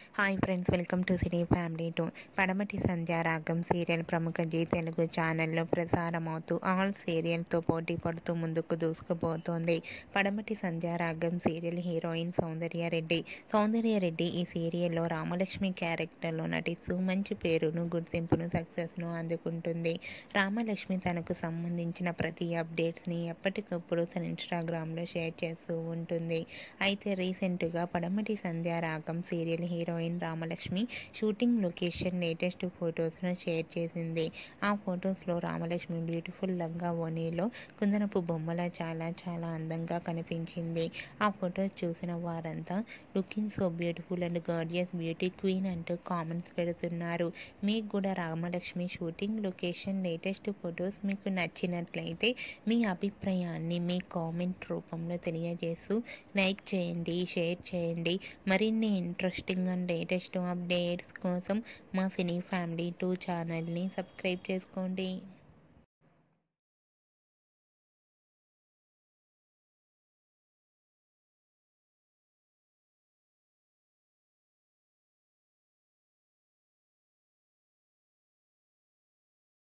hi friends welcome to cine family to Padamati Sandhyaragam serial ప్రముఖ జీ తెలుగు ఛానల్లో ప్రసారమవుతూ ఆల్ సీరియల్తో పోటీ పడుతూ ముందుకు దూసుకుపోతోంది పడమటి సంధ్యారాగం సీరియల్ హీరోయిన్ సౌందర్యారెడ్డి సౌందర్యారెడ్డి ఈ సీరియల్లో రామలక్ష్మి క్యారెక్టర్లో నటిస్తూ మంచి పేరును గుర్తింపును సక్సెస్ను అందుకుంటుంది రామలక్ష్మి తనకు సంబంధించిన ప్రతి అప్డేట్స్ని ఎప్పటికప్పుడు తన ఇన్స్టాగ్రామ్లో షేర్ చేస్తూ ఉంటుంది అయితే రీసెంట్గా Padamati Sandhyaragam serial heroine Ramalakshmi shooting location latest ఫొటోస్ను షేర్ చేసింది ఆ ఫొటోస్లో రామలక్ష్మి బ్యూటిఫుల్ లంగా ఓనీలో కుందనపు బొమ్మల చాలా చాలా అందంగా కనిపించింది ఆ ఫొటోస్ చూసిన వారంతా looking so beautiful and gorgeous beauty queen అంటూ కామెంట్స్ పెడుతున్నారు మీకు కూడా Ramalakshmi shooting location latest photos మీకు నచ్చినట్లయితే మీ అభిప్రాయాన్ని మీ కామెంట్ రూపంలో తెలియజేస్తూ లైక్ చేయండి షేర్ చేయండి మరిన్ని ఇంట్రెస్టింగ్ అండ్ లేటెస్ట్ అప్డేట్స్ కోసం మా సినీ ఫ్యామిలీ టూ ఛానల్ని సబ్స్క్రైబ్ చేసుకోండి